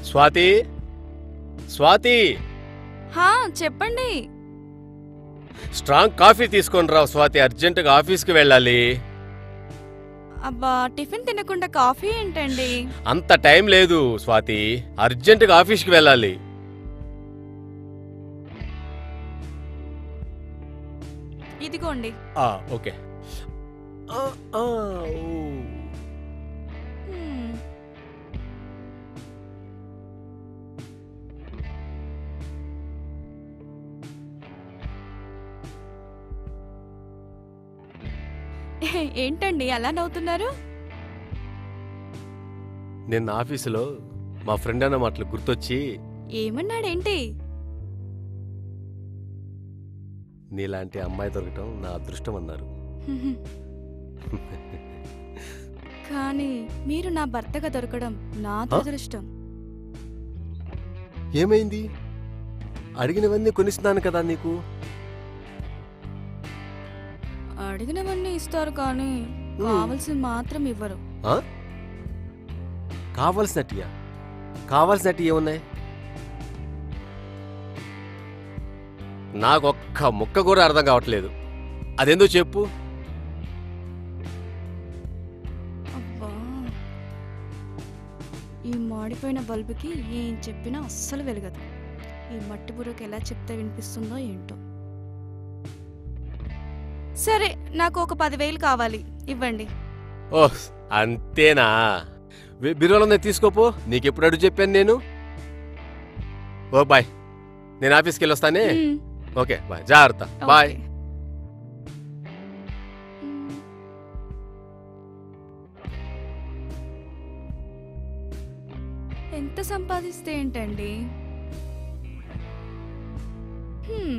స్వాతి స్వాతి హా చెప్పండి strong coffee తీసుకొని రావు స్వాతి అర్జెంటుగా ఆఫీస్కి వెళ్ళాలి అబ్బా టిఫిన్ తినకుండా కాఫీ ఏంటండి అంత టైం లేదు స్వాతి అర్జెంటుగా ఆఫీస్కి వెళ్ళాలి ఇదిగోండి ఆ, ఓకే ఆ, ఆ, ఓ. హ్మ్. ఏంటండి అలా నవ్వుతున్నారు నిన్న ఆఫీసులో మా ఫ్రెండ్ అన్న మాటలు గుర్తొచ్చి ఏమన్నాడేంటి నీలాంటి అమ్మాయి దొరకటం నా అదృష్టం అన్నారు కానీ మీరు నా భర్తగా దొరకడం నా ఆ? దురదృష్టం ఏమైంది అడిగినవన్నీ కొనిస్తున్నాను కదా నీకు అడిగినవన్నీ ఇస్తారు కానీ హ్మ్. కావలసింది మాత్రం ఇవ్వరు ఆ? కావాల్సినట్టుయా కావాల్సినట్టు ఏమున్నాయి నాకు ఒక్క ముక్క కూడా అర్థం కావట్లేదు అదెందుకు చెప్పు అబ్బా ఈ మాడిపోయిన బల్బుకి ఏం చెప్పినా అస్సలు వెలగదు ఈ మట్టి బుర్రకి ఎలా చెప్తే వినిపిస్తుందో ఏంటో సరే నాకు ఒక పదివేలు కావాలి ఇవ్వండి ఓహ్ అంతేనా వి- బిరువాలో తీసుకోపో నీకెప్పుడు అడుగు చెప్పాను నేను ఓ బాయ్ నేను ఆఫీస్కి వెళ్ళి వస్తానే మ్మ్. ఓకే బాయ్ జాగ్రత్త బాయ్ ఓకే. మ్మ్. ఎంత సంపాదిస్తే ఏంటండి హ్మ్.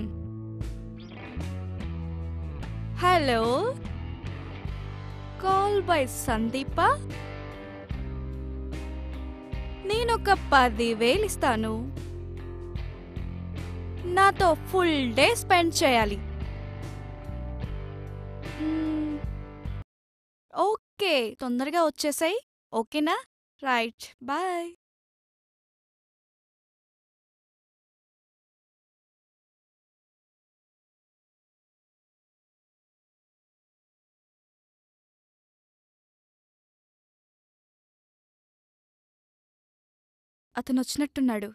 హలో కాల్ బై సందీప నేనొక పదివేలు ఇస్తాను నాతో ఫుల్ డే స్పెండ్ చేయాలి మ్మ్. ఓకే తొందరగా వచ్చేసాయి ఓకేనా రైట్ బాయ్ అతను వచ్చినట్టున్నాడు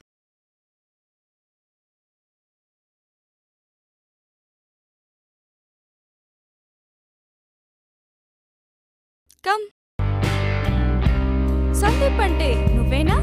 కమ్ సందీప్ అంటే నువ్వేనా